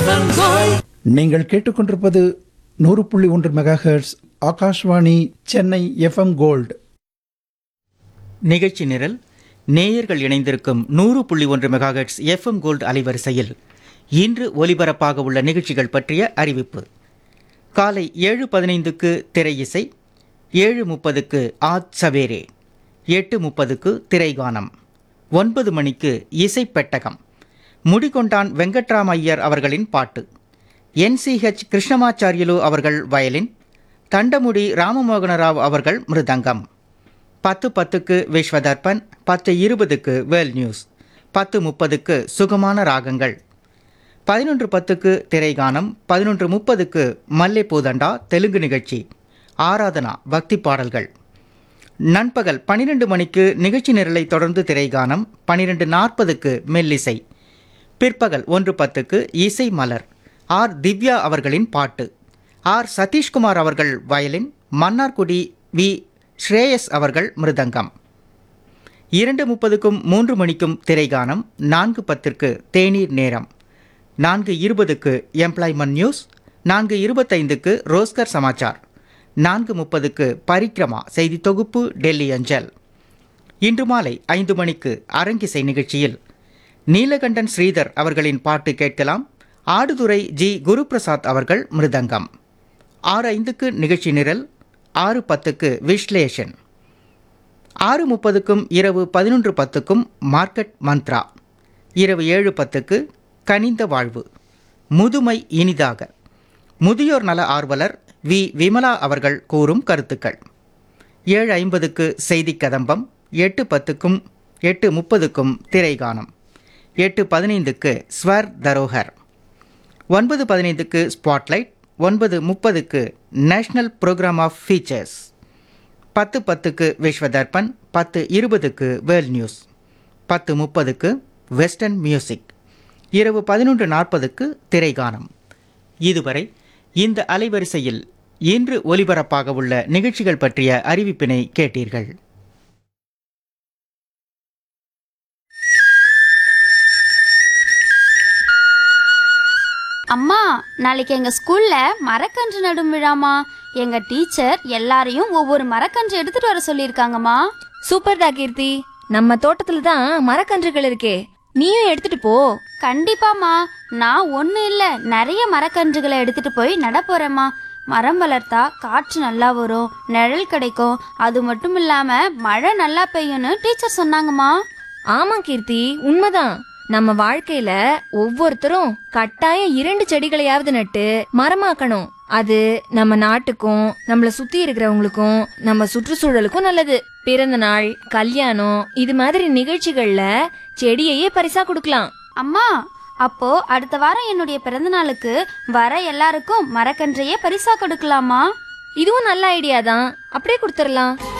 FM Gold. நீங்கள் கேட்டுக்கொண்டிருப்பது நூறு புள்ளி ஒன்று megahertz Akashvani Chennai FM gold நிகழ்ச்சி நிரல் நேயர்கள் இணைந்திருக்கும் நூறு புள்ளி ஒன்று மெகாஹெட்ஸ் எஃப்எம் கோல்டு அலைவரிசையில் இன்று ஒலிபரப்பாக உள்ள நிகழ்ச்சிகள் பற்றிய அறிவிப்பு காலை ஏழு பதினைந்துக்கு திரை இசை ஏழு முப்பதுக்கு ஆத் சவேரே எட்டு முப்பதுக்கு திரைகானம் ஒன்பது மணிக்கு இசைப்பெட்டகம் முடிகொண்டான் வெங்கட்ராம் ஐயர் அவர்களின் பாட்டு என்சிஹெச் கிருஷ்ணமாச்சாரியலு அவர்கள் வயலின் தண்டமுடி ராமமோகனராவ் அவர்கள் மிருதங்கம் பத்து பத்துக்கு விஸ்வதர்பன் பத்து இருபதுக்கு வேல் நியூஸ் பத்து முப்பதுக்கு சுகமான ராகங்கள் பதினொன்று பத்துக்கு திரைகானம் பதினொன்று முப்பதுக்கு மல்லைப்பூதண்டா தெலுங்கு நிகழ்ச்சி ஆராதனா பக்தி பாடல்கள் நண்பகல் பன்னிரெண்டு மணிக்கு நிகழ்ச்சி நிரலை தொடர்ந்து திரைகானம் பன்னிரெண்டு நாற்பதுக்கு மெல்லிசை பிற்பகல் ஒன்று பத்துக்கு இசை மலர் ஆர் திவ்யா அவர்களின் பாட்டு ஆர் சதீஷ்குமார் அவர்கள் வயலின் மன்னார்குடி வி ஸ்ரேயஸ் அவர்கள் மிருதங்கம் இரண்டு முப்பதுக்கும் மூன்று மணிக்கும் திரைகானம் நான்கு பத்திற்கு தேநீர் நேரம் நான்கு இருபதுக்கு எம்ப்ளாய்மெண்ட் நியூஸ் நான்கு இருபத்தைந்துக்கு ரோஸ்கர் சமாச்சார் நான்கு முப்பதுக்கு பரிக்ரமா செய்தி தொகுப்பு டெல்லி அஞ்சல் இன்று மாலை ஐந்து மணிக்கு அரங்கிசை நிகழ்ச்சியில் நீலகண்டன் ஸ்ரீதர் அவர்களின் பாட்டு கேட்கலாம் ஆடுதுறை ஜி குருபிரசாத் அவர்கள் மிருதங்கம் ஆறு ஐந்துக்கு நிகழ்ச்சி நிரல் ஆறு பத்துக்கு விஸ்லேஷன் ஆறு முப்பதுக்கும் இரவு பதினொன்று பத்துக்கும் மார்க்கெட் மந்த்ரா இரவு ஏழு பத்துக்கு கனிந்த வாழ்வு முதுமை இனிதாக முதியோர் நல ஆர்வலர் வி விமலா அவர்கள் கூறும் கருத்துக்கள் ஏழு ஐம்பதுக்கு செய்தி கதம்பம் எட்டு பத்துக்கும் எட்டு முப்பதுக்கும் திரைகானம் எட்டு பதினைந்துக்கு ஸ்வர் தரோகர் ஒன்பது பதினைந்துக்கு ஸ்பாட்லைட் ஒன்பது முப்பதுக்கு நேஷனல் ப்ரோக்ராம் ஆஃப் ஃபீச்சர்ஸ் பத்து பத்துக்கு விஸ்வதர்பன் பத்து இருபதுக்கு வேர்ல்ட் நியூஸ் பத்து முப்பதுக்கு வெஸ்டர்ன் மியூசிக் இரவு பதினொன்று நாற்பதுக்கு திரைகானம் இதுவரை இந்த அலைவரிசையில் இன்று ஒலிபரப்பாக உள்ள நிகழ்ச்சிகள் பற்றிய அறிவிப்பினை கேட்டீர்கள் அம்மா நாளைக்கு எங்க ஸ்கூல்ல மரக்கன்று நடும் விழாமா எங்க டீச்சர் எல்லாரையும் ஒவ்வொரு மரக்கன்று எடுத்துட்டு வர சொல்லிருக்காங்கம்மா சூப்பர்டா கீர்த்தி நம்ம தோட்டத்துல தான் மரக்கன்றுகள் இருக்கே நீயும் எடுத்துட்டு போ கண்டிப்பாம்மா நான் ஒண்ணு இல்ல நிறைய மரக்கன்றுகளை எடுத்துட்டு போய் நட போறேம்மா மரம் வளர்த்தா காற்று நல்லா வரும் நிழல் கிடைக்கும் அது மட்டும் இல்லாம மழை நல்லா பெய்யும்னு டீச்சர் சொன்னாங்கம்மா ஆமா கீர்த்தி உண்மைதான் நம்ம வாழ்க்கையில ஒவ்வொருத்தரும் கட்டாயம் இரண்டு செடிகளையாவது நட்டு மரமாக்கணும் அது நம்ம நாட்டுக்கும் நம்மள சுத்தி இருக்கிறவங்களுக்கும் நம்ம சுற்றுச்சூழலுக்கும் நல்லது பிறந்த நாள் கல்யாணம் இது மாதிரி நிகழ்ச்சிகள்ல செடியையே பரிசா கொடுக்கலாம் அம்மா அப்போ அடுத்த வாரம் என்னுடைய பிறந்த நாளுக்கு வர எல்லாருக்கும் மரக்கன்றையே பரிசா கொடுக்கலாமா இதுவும் நல்ல ஐடியா தான் அப்படியே கொடுத்துடலாம்